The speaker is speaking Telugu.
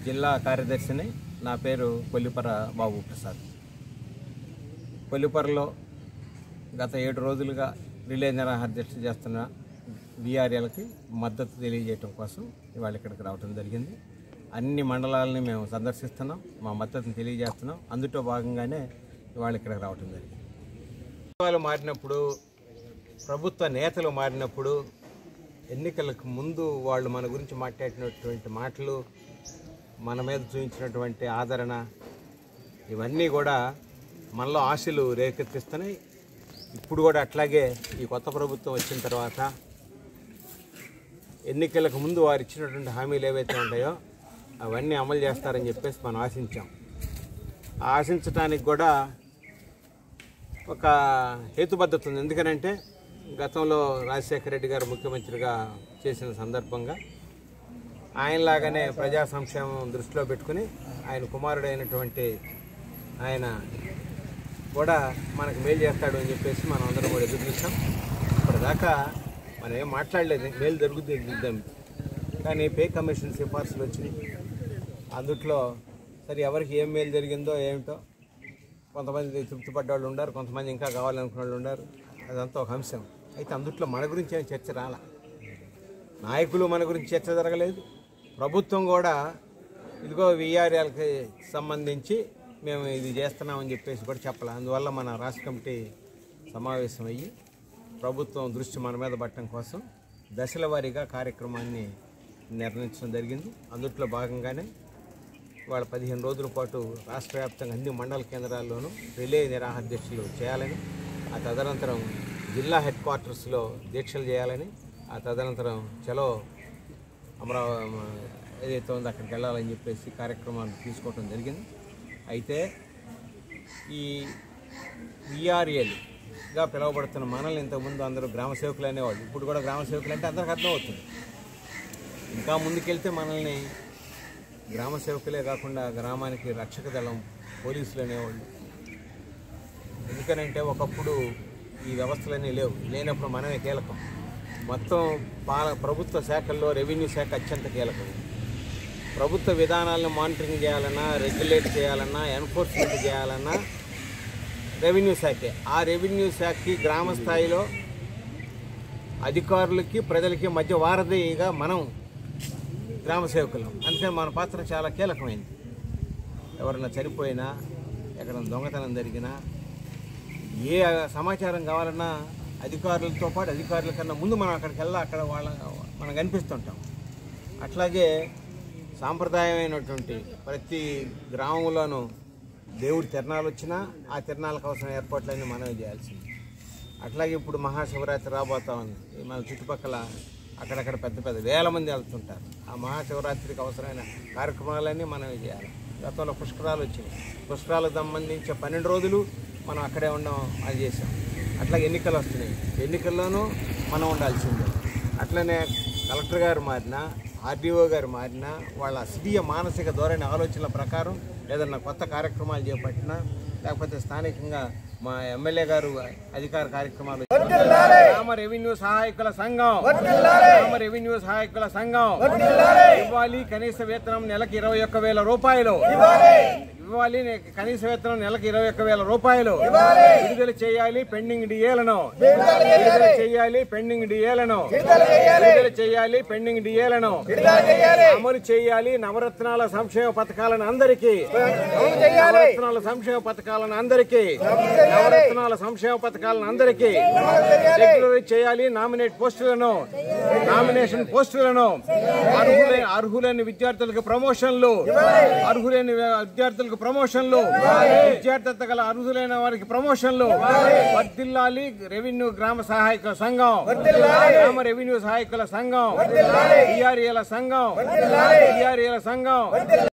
జిల్లా కార్యదర్శిని నా పేరు కొల్లిపర బాబు ప్రసాద్ కొల్లిపరలో గత ఏడు రోజులుగా రిలే నిరాహార దీక్ష చేస్తున్న విఆర్ఎల్కి మద్దతు తెలియజేయటం కోసం ఇవాళ ఇక్కడికి రావడం జరిగింది అన్ని మండలాలని మేము సందర్శిస్తున్నాం మా మద్దతుని తెలియజేస్తున్నాం అందులో భాగంగానే ఇవాళ ఇక్కడికి రావడం జరిగింది ప్రభుత్వాలు మారినప్పుడు ప్రభుత్వ నేతలు మారినప్పుడు ఎన్నికలకు ముందు వాళ్ళు మన గురించి మాట్లాడినటువంటి మాటలు మన మీద చూపించినటువంటి ఆదరణ ఇవన్నీ కూడా మనలో ఆశలు రేకెత్తిస్తున్నాయి ఇప్పుడు కూడా అట్లాగే ఈ కొత్త ప్రభుత్వం వచ్చిన తర్వాత ఎన్నికలకు ముందు వారు ఇచ్చినటువంటి హామీలు ఏవైతే ఉంటాయో అవన్నీ అమలు చేస్తారని చెప్పేసి మనం ఆశించాం ఆ ఆశించడానికి కూడా ఒక హేతుబద్ధత ఉంది ఎందుకనంటే గతంలో రాజశేఖర రెడ్డి గారు ముఖ్యమంత్రిగా చేసిన సందర్భంగా ఆయనలాగానే ప్రజా సంక్షేమం దృష్టిలో పెట్టుకుని ఆయన కుమారుడైనటువంటి ఆయన కూడా మనకు మేలు చేస్తాడు అని చెప్పేసి మనం అందరం కూడా ఎదురు చూసాం ఇప్పటిదాకా మనం ఏం మాట్లాడలేదు మేలు జరుగుతుంది చూద్దాం కానీ పే కమిషన్ సిఫార్సులు వచ్చినాయి అందుట్లో సరే ఎవరికి ఏం మేలు జరిగిందో ఏమిటో కొంతమంది తృప్తి పడ్డ వాళ్ళు ఉన్నారు కొంతమంది ఇంకా కావాలనుకున్న వాళ్ళు ఉన్నారు అదంతా ఒక అంశం అయితే అందుట్లో మన గురించి ఏం చర్చ రాలా నాయకులు మన గురించి చర్చ జరగలేదు ప్రభుత్వం కూడా ఇదిగో విఆర్ఎల్కి సంబంధించి మేము ఇది చేస్తున్నామని చెప్పేసి కూడా చెప్పాలి అందువల్ల మన రాష్ట్ర కమిటీ సమావేశం అయ్యి ప్రభుత్వం దృష్టి మన మీద పట్టడం కోసం దశల వారీగా కార్యక్రమాన్ని నిర్ణయించడం జరిగింది అందుట్లో భాగంగానే వాళ్ళ పదిహేను రోజుల పాటు రాష్ట్ర వ్యాప్తంగా అన్ని మండల కేంద్రాల్లోనూ రిలే నిరాహార దీక్షలు చేయాలని ఆ తదనంతరం జిల్లా హెడ్ క్వార్టర్స్లో దీక్షలు చేయాలని ఆ తదనంతరం చలో అమరావతి ఏదైతే ఉందో అక్కడికి వెళ్ళాలని చెప్పేసి కార్యక్రమాలు తీసుకోవడం జరిగింది అయితే ఈ విఆర్ఏలుగా పిలువబడుతున్న మనల్ని ఇంతకుముందు అందరూ గ్రామ సేవకులు అనేవాళ్ళు ఇప్పుడు కూడా గ్రామ సేవకులు అంటే అందరికి అర్థమవుతుంది ఇంకా ముందుకెళ్తే మనల్ని గ్రామ సేవకులే కాకుండా గ్రామానికి రక్షక దళం పోలీసులు అనేవాళ్ళు ఎందుకనంటే ఒకప్పుడు ఈ వ్యవస్థలన్నీ లేవు లేనప్పుడు మనమే కీలకం మొత్తం పాల ప్రభుత్వ శాఖల్లో రెవెన్యూ శాఖ అత్యంత కీలకం ప్రభుత్వ విధానాలను మానిటరింగ్ చేయాలన్నా రెగ్యులేట్ చేయాలన్నా ఎన్ఫోర్స్మెంట్ చేయాలన్నా రెవెన్యూ శాఖే ఆ రెవెన్యూ శాఖకి గ్రామ స్థాయిలో అధికారులకి ప్రజలకి మధ్య వారధిగా మనం గ్రామ సేవకులం అందుకని మన పాత్ర చాలా కీలకమైంది ఎవరైనా చనిపోయినా ఎక్కడ దొంగతనం జరిగినా ఏ సమాచారం కావాలన్నా అధికారులతో పాటు అధికారుల కన్నా ముందు మనం అక్కడికి వెళ్ళా అక్కడ వాళ్ళ మనం కనిపిస్తుంటాం అట్లాగే సాంప్రదాయమైనటువంటి ప్రతి గ్రామంలోనూ దేవుడి తిరణాలు వచ్చినా ఆ తిరణాలకు అవసరం ఏర్పాట్లన్నీ మనమే చేయాల్సింది అట్లాగే ఇప్పుడు మహాశివరాత్రి రాబోతా ఉంది ఈ మన చుట్టుపక్కల అక్కడక్కడ పెద్ద పెద్ద వేల మంది వెళ్తుంటారు ఆ మహాశివరాత్రికి అవసరమైన కార్యక్రమాలన్నీ మనమే చేయాలి గతంలో పుష్కరాలు వచ్చినాయి పుష్కరాలకు సంబంధించి పన్నెండు రోజులు మనం అక్కడే ఉండడం అది చేసాం అట్లాగే ఎన్నికలు వస్తున్నాయి ఎన్నికల్లోనూ మనం ఉండాల్సిందే అట్లనే కలెక్టర్ గారు మారినా ఆర్డీఓ గారు మారినా వాళ్ళ స్వీయ మానసిక ధోరణి ఆలోచనల ప్రకారం ఏదన్నా కొత్త కార్యక్రమాలు చేపట్టినా లేకపోతే స్థానికంగా మా ఎమ్మెల్యే గారు అధికార కార్యక్రమాలు గ్రామ రెవెన్యూ సహాయకుల సంఘం గ్రామ రెవెన్యూ సహాయకుల సంఘం ఇవ్వాలి కనీస వేతనం నెలకు ఇరవై ఒక్క వేల రూపాయలు ఇవ్వాలి నే- కనీస వేతనం నెలకు ఇరవై ఒక్క వేల రూపాయలు విడుదల చేయాలి పెండింగ్ డిఏలను విడుదల చేయాలి పెండింగ్ డిఏలను విడుదల చేయాలి పెండింగ్ డిఏలను అమలు చేయాలి నవరత్నాల సంక్షేమ పథకాలను అందరికీ నవరత్నాల సంక్షేమ పథకాలను అందరికీ నవరత్నాల సంక్షేమ పథకాలను అందరికీ రెగ్యులర్ చేయాలి నామినేట్ పోస్టులను నామినేషన్ పోస్టులను అర్హులైన అర్హులైన విద్యార్థులకు ప్రమోషన్లు అర్హులైన విద్యార్థులకు ప్రమోషన్లు విద్యార్థిత గల అర్హులైన వారికి ప్రమోషన్లు వర్దిల్లాలి రెవెన్యూ గ్రామ సహాయక సంఘం గ్రామ రెవెన్యూ సహాయకుల సంఘం డిఆర్ఏల సంఘం డిఆర్ఏల సంఘం